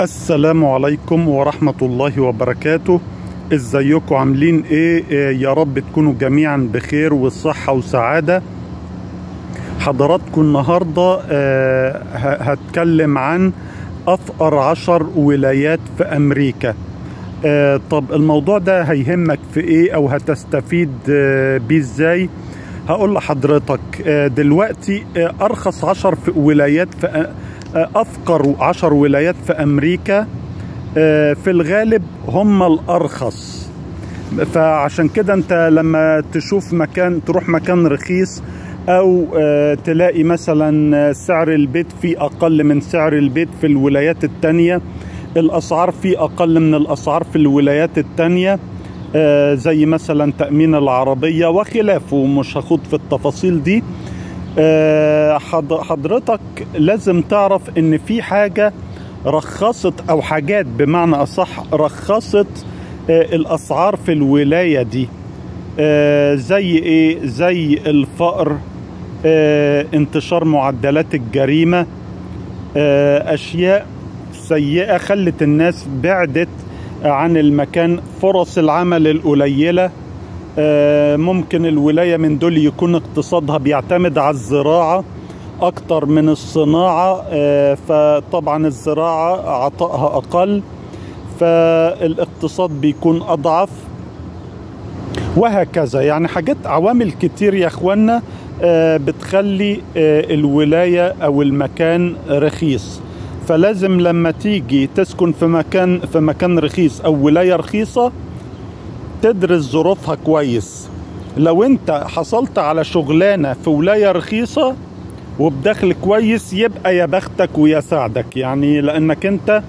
السلام عليكم ورحمة الله وبركاته ازيكم عاملين ايه آه، يا رب تكونوا جميعا بخير وصحة وسعادة حضراتكم النهاردة آه، ه- هتكلم عن أفقر عشر ولايات في أمريكا آه، طب الموضوع ده هيهمك في ايه او هتستفيد آه، بيه ازاي هقول لحضرتك آه، دلوقتي آه، ارخص عشر في ولايات في أ- آه، افقر عشر ولايات في امريكا آه، في الغالب هم الارخص فعشان كده انت لما تشوف مكان تروح مكان رخيص او آه، تلاقي مثلا آه، سعر البيت فيه اقل من سعر البيت في الولايات التانية الاسعار فيه اقل من الاسعار في الولايات التانية آه، زي مثلا تأمين العربية وخلافه مش هخوض في التفاصيل دي آه، حض- حضرتك لازم تعرف ان في حاجة رخصت او حاجات بمعنى اصح رخصت آه، الاسعار في الولاية دي آه، زي ايه زي الفقر آه، انتشار معدلات الجريمة آه، اشياء سيئة خلت الناس بعدت عن المكان فرص العمل القليلة آه، ممكن الولاية من دول يكون اقتصادها بيعتمد على الزراعة أكتر من الصناعة آه، فطبعا الزراعة عطائها أقل فالاقتصاد بيكون أضعف وهكذا يعني حاجات عوامل كتير يا اخوانا آه، بتخلي آه، الولاية او المكان رخيص فلازم لما تيجي تسكن في مكان في مكان رخيص او ولاية رخيصة تدرس ظروفها كويس لو انت حصلت على شغلانة في ولاية رخيصة وبدخل كويس يبقى يا بختك ويا سعدك يعني لانك انت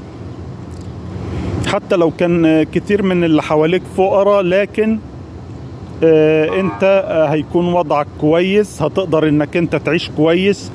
حتى لو كان كتير من اللي حواليك فقراء لكن آه، انت آه، هيكون وضعك كويس هتقدر انك انت تعيش كويس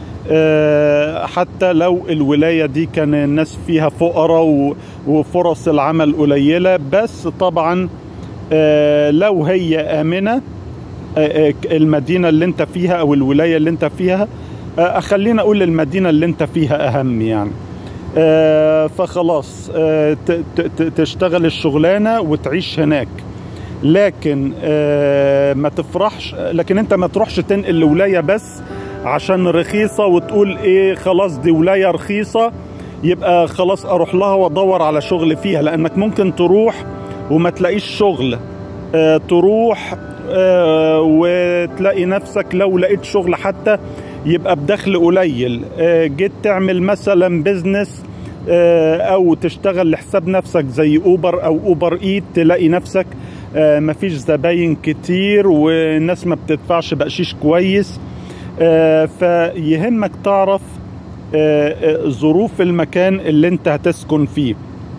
آه، حتى لو الولاية دي كان الناس فيها فقراء و- وفرص العمل قليلة بس طبعا آه، لو هي آمنة آه، آه، المدينة اللي انت فيها او الولاية اللي انت فيها آه، خلينا اقول المدينة اللي انت فيها اهم يعني آه، فخلاص آه، ت- ت- ت- تشتغل الشغلانة وتعيش هناك لكن آه، ما تفرحش لكن انت ما تروحش تنقل لولايه بس عشان رخيصه وتقول ايه خلاص دي ولايه رخيصه يبقى خلاص اروح لها وادور على شغل فيها لانك ممكن تروح وما تلاقيش شغل آه، تروح آه، وتلاقي نفسك لو لقيت شغل حتى يبقى بدخل قليل آه، جيت تعمل مثلا بيزنس آه، او تشتغل لحساب نفسك زي اوبر او اوبر ايت تلاقي نفسك آه، مفيش زباين كتير والناس ما بتدفعش بقشيش كويس آه، فيهمك تعرف آه، آه، ظروف المكان اللي انت هتسكن فيه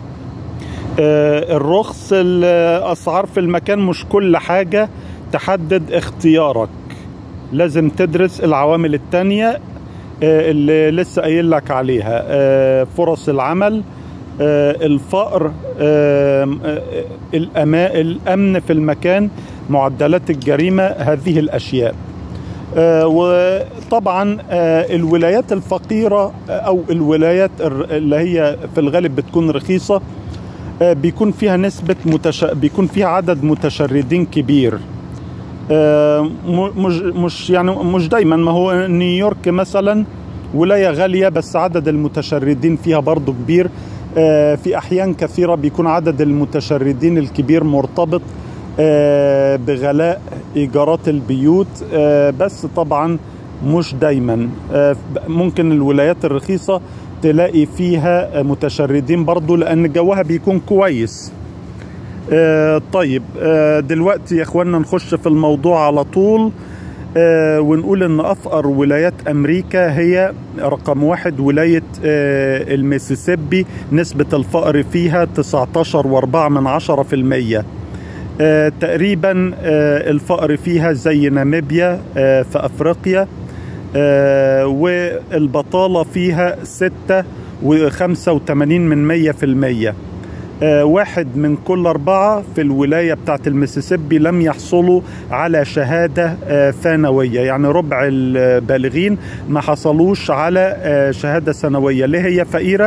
آه، الرخص الاسعار في المكان مش كل حاجة تحدد اختيارك لازم تدرس العوامل التانية آه، اللي لسه قايل لك عليها آه، فرص العمل آه، الفقر آه، آه، الأما- الأمن في المكان معدلات الجريمة هذه الأشياء آه، وطبعا آه، الولايات الفقيرة آه، أو الولايات الر- اللي هي في الغالب بتكون رخيصة آه، بيكون فيها نسبة متش... بيكون فيها عدد متشردين كبير آه، م- مش مش يعني مش دايما ما هو نيويورك مثلا ولاية غالية بس عدد المتشردين فيها برضو كبير آه، في أحيان كثيرة بيكون عدد المتشردين الكبير مرتبط آه، بغلاء إيجارات البيوت آه، بس طبعا مش دايما آه، ممكن الولايات الرخيصة تلاقي فيها متشردين برضو لأن جوها بيكون كويس آه، طيب آه، دلوقتي يا اخوانا نخش في الموضوع على طول آه، ونقول ان افقر ولايات امريكا هي رقم واحد ولاية آه، الميسيسيبي نسبة الفقر فيها 19 واربعة من عشرة في المية آه، تقريبا آه، الفقر فيها زي ناميبيا آه، في افريقيا آه، والبطالة فيها ستة وخمسة وتمانين من مية في المية آه، واحد من كل أربعة في الولاية بتاعت المسيسيبي لم يحصلوا على شهادة آه، ثانوية يعني ربع البالغين ما حصلوش على آه، شهادة ثانوية ليه هي فقيرة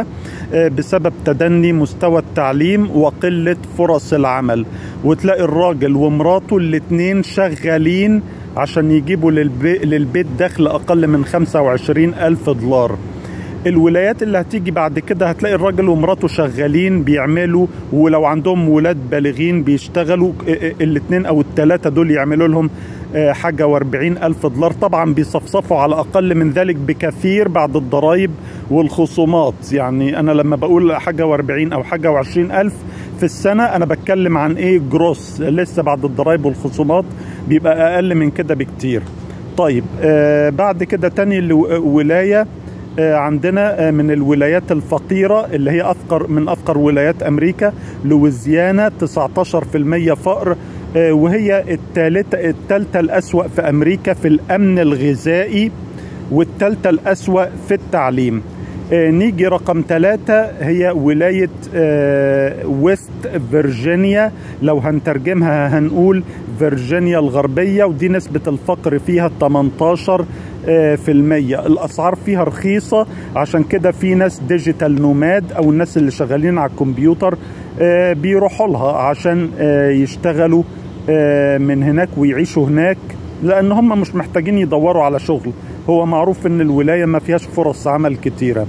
بسبب تدني مستوى التعليم وقلة فرص العمل وتلاقي الراجل ومراته الاتنين شغالين عشان يجيبوا للبي... للبيت دخل أقل من 25 ألف دولار الولايات اللي هتيجي بعد كده هتلاقي الراجل ومراته شغالين بيعملوا ولو عندهم ولاد بالغين بيشتغلوا الاثنين او الثلاثة دول يعملوا لهم حاجة واربعين ألف دولار طبعا بيصفصفوا على أقل من ذلك بكثير بعد الضرائب والخصومات يعني أنا لما بقول حاجة واربعين أو حاجة وعشرين ألف في السنة أنا بتكلم عن إيه جروس لسه بعد الضرائب والخصومات بيبقى أقل من كده بكتير طيب آه بعد كده تاني ولاية عندنا من الولايات الفقيرة اللي هي أفقر من أفقر ولايات أمريكا لويزيانا 19% فقر وهي الثالثة الثالثة الأسوأ في أمريكا في الأمن الغذائي والثالثة الأسوأ في التعليم نيجي رقم ثلاثة هي ولاية ويست فيرجينيا لو هنترجمها هنقول فيرجينيا الغربية ودي نسبة الفقر فيها 18 في المية الأسعار فيها رخيصة عشان كده في ناس ديجيتال نوماد أو الناس اللي شغالين على الكمبيوتر بيروحوا لها عشان يشتغلوا من هناك ويعيشوا هناك لأن هم مش محتاجين يدوروا على شغل هو معروف ان الولاية ما فيهاش فرص عمل كتيرة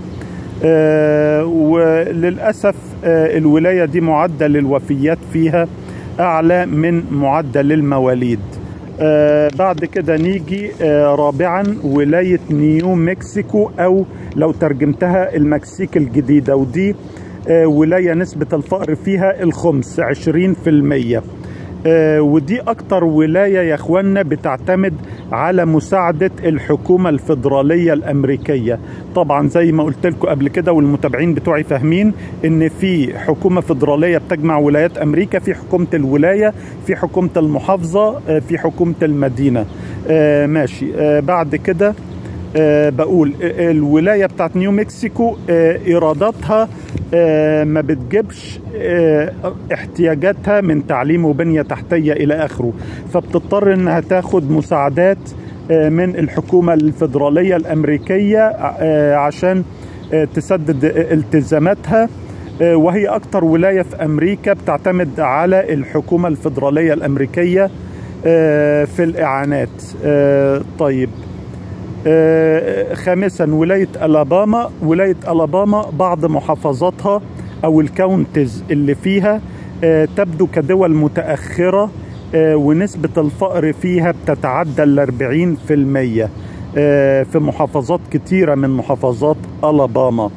وللأسف الولاية دي معدل الوفيات فيها أعلى من معدل المواليد آه بعد كده نيجي آه رابعا ولاية نيو مكسيكو أو لو ترجمتها المكسيك الجديدة ودي آه ولاية نسبة الفقر فيها الخمس عشرين في المية ودي أكتر ولاية يا أخوانا بتعتمد على مساعدة الحكومة الفيدرالية الأمريكية طبعا زي ما قلت لكم قبل كده والمتابعين بتوعي فاهمين إن في حكومة فيدرالية بتجمع ولايات أمريكا في حكومة الولاية في حكومة المحافظة في حكومة المدينة ماشي بعد كده أه بقول الولايه بتاعت نيو مكسيكو أه ايراداتها أه ما بتجيبش احتياجاتها من تعليم وبنيه تحتيه الى اخره فبتضطر انها تاخد مساعدات من الحكومه الفيدراليه الامريكيه عشان تسدد التزاماتها وهي اكتر ولايه في امريكا بتعتمد على الحكومه الفيدراليه الامريكيه في الاعانات طيب آه خامسا ولاية ألاباما ولاية ألاباما بعض محافظاتها أو الكاونتز اللي فيها آه تبدو كدول متأخرة آه ونسبة الفقر فيها بتتعدى الأربعين في المية في محافظات كتيرة من محافظات ألاباما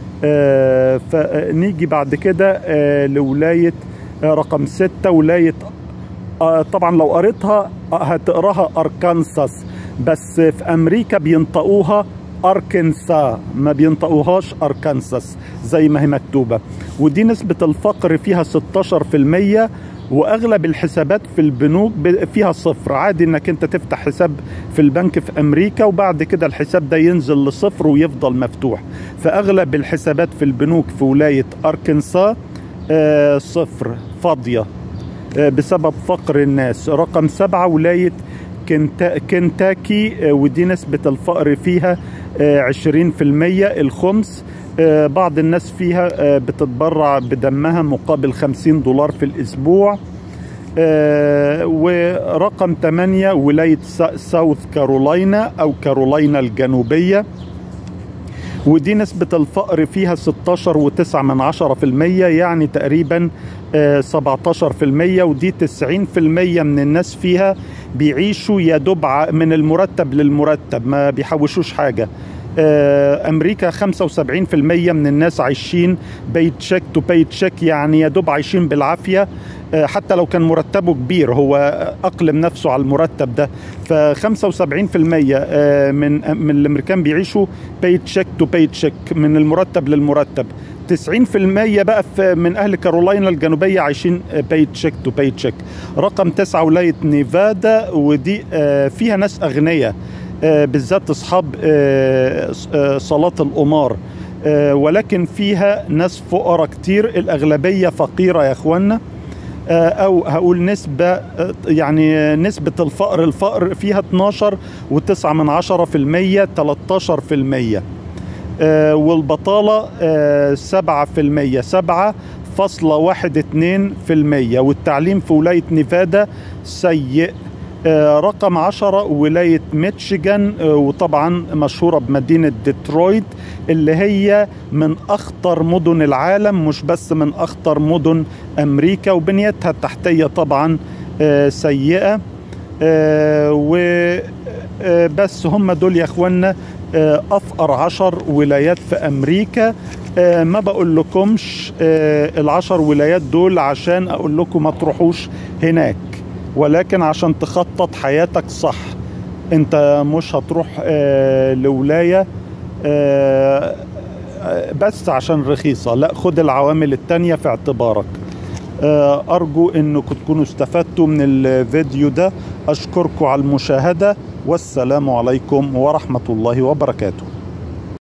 فنيجي بعد كده لولاية رقم ستة ولاية طبعا لو قريتها هتقراها أركانساس بس في امريكا بينطقوها اركنسا ما بينطقوهاش اركنساس زي ما هي مكتوبه ودي نسبه الفقر فيها 16% واغلب الحسابات في البنوك فيها صفر عادي انك انت تفتح حساب في البنك في امريكا وبعد كده الحساب ده ينزل لصفر ويفضل مفتوح فاغلب الحسابات في البنوك في ولايه اركنسا آه صفر فاضيه آه بسبب فقر الناس رقم سبعة ولايه كنتاكي ودي نسبة الفقر فيها 20% الخمس بعض الناس فيها بتتبرع بدمها مقابل 50 دولار في الأسبوع ورقم 8 ولاية ساوث كارولاينا أو كارولاينا الجنوبية ودي نسبة الفقر فيها 16 وتسعة من عشرة في المية يعني تقريبا 17 في المية ودي 90 في المية من الناس فيها بيعيشوا يا دوب من المرتب للمرتب ما بيحوشوش حاجة امريكا 75% من الناس عايشين بيت تشيك تو بيت تشيك يعني يا دوب عايشين بالعافيه حتى لو كان مرتبه كبير هو اقلم نفسه على المرتب ده ف 75% من من الامريكان بيعيشوا بيت تشيك تو بيت تشيك من المرتب للمرتب 90% بقى من اهل كارولاينا الجنوبيه عايشين بيت تشيك تو بيت تشيك رقم تسعة ولايه نيفادا ودي فيها ناس اغنياء بالذات اصحاب صلاه القمار ولكن فيها ناس فقراء كتير الاغلبيه فقيره يا اخوانا او هقول نسبة يعني نسبة الفقر الفقر فيها 12 و9 من عشرة في المية 13 في المية آه، والبطالة آه، سبعة في المية سبعة فاصلة واحد اتنين في المية والتعليم في ولاية نيفادا سيء آه، رقم عشرة ولاية ميتشيغان آه، وطبعا مشهورة بمدينة ديترويت اللي هي من أخطر مدن العالم مش بس من أخطر مدن أمريكا وبنيتها التحتية طبعا آه، سيئة وبس هم دول يا اخوانا آه، افقر عشر ولايات في امريكا آه، ما بقول لكمش آه، العشر ولايات دول عشان اقول لكم ما تروحوش هناك ولكن عشان تخطط حياتك صح انت مش هتروح آه، لولاية آه، آه، بس عشان رخيصة لا خد العوامل التانية في اعتبارك آه، أرجو أنكم تكونوا استفدتوا من الفيديو ده أشكركم على المشاهدة والسلام عليكم ورحمة الله وبركاته